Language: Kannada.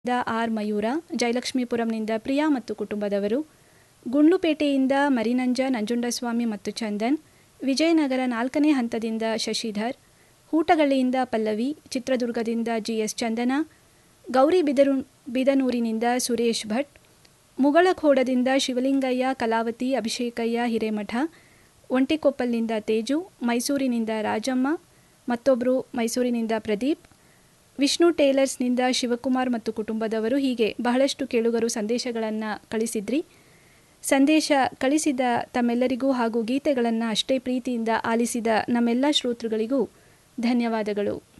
ದ ಆರ್ ಮಯೂರ ಜಯಲಕ್ಷ್ಮೀಪುರಂನಿಂದ ಪ್ರಿಯಾ ಮತ್ತು ಕುಟುಂಬದವರು ಗುಂಡ್ಲುಪೇಟೆಯಿಂದ ಮರಿನಂಜ ನಂಜುಂಡಸ್ವಾಮಿ ಮತ್ತು ಚಂದನ್ ವಿಜಯನಗರ ನಾಲ್ಕನೇ ಹಂತದಿಂದ ಶಶಿಧರ್ ಹೂಟಗಳ್ಳಿಯಿಂದ ಪಲ್ಲವಿ ಚಿತ್ರದುರ್ಗದಿಂದ ಜಿಎಸ್ ಚಂದನ ಗೌರಿ ಬಿದರು ಬಿದನೂರಿನಿಂದ ಸುರೇಶ್ ಭಟ್ ಮುಗಳಖೋಡದಿಂದ ಶಿವಲಿಂಗಯ್ಯ ಕಲಾವತಿ ಅಭಿಷೇಕಯ್ಯ ಹಿರೇಮಠ ಒಂಟಿಕೊಪ್ಪಲ್ನಿಂದ ತೇಜು ಮೈಸೂರಿನಿಂದ ರಾಜಮ್ಮ ಮತ್ತೊಬ್ಬರು ಮೈಸೂರಿನಿಂದ ಪ್ರದೀಪ್ ವಿಷ್ಣು ಟೇಲರ್ಸ್ನಿಂದ ಶಿವಕುಮಾರ್ ಮತ್ತು ಕುಟುಂಬದವರು ಹೀಗೆ ಬಹಳಷ್ಟು ಕೇಳುಗರು ಸಂದೇಶಗಳನ್ನು ಕಳಿಸಿದ್ರಿ ಸಂದೇಶ ಕಳಿಸಿದ ತಮ್ಮೆಲ್ಲರಿಗೂ ಹಾಗೂ ಗೀತೆಗಳನ್ನು ಅಷ್ಟೇ ಪ್ರೀತಿಯಿಂದ ಆಲಿಸಿದ ನಮ್ಮೆಲ್ಲ ಶ್ರೋತೃಗಳಿಗೂ ಧನ್ಯವಾದಗಳು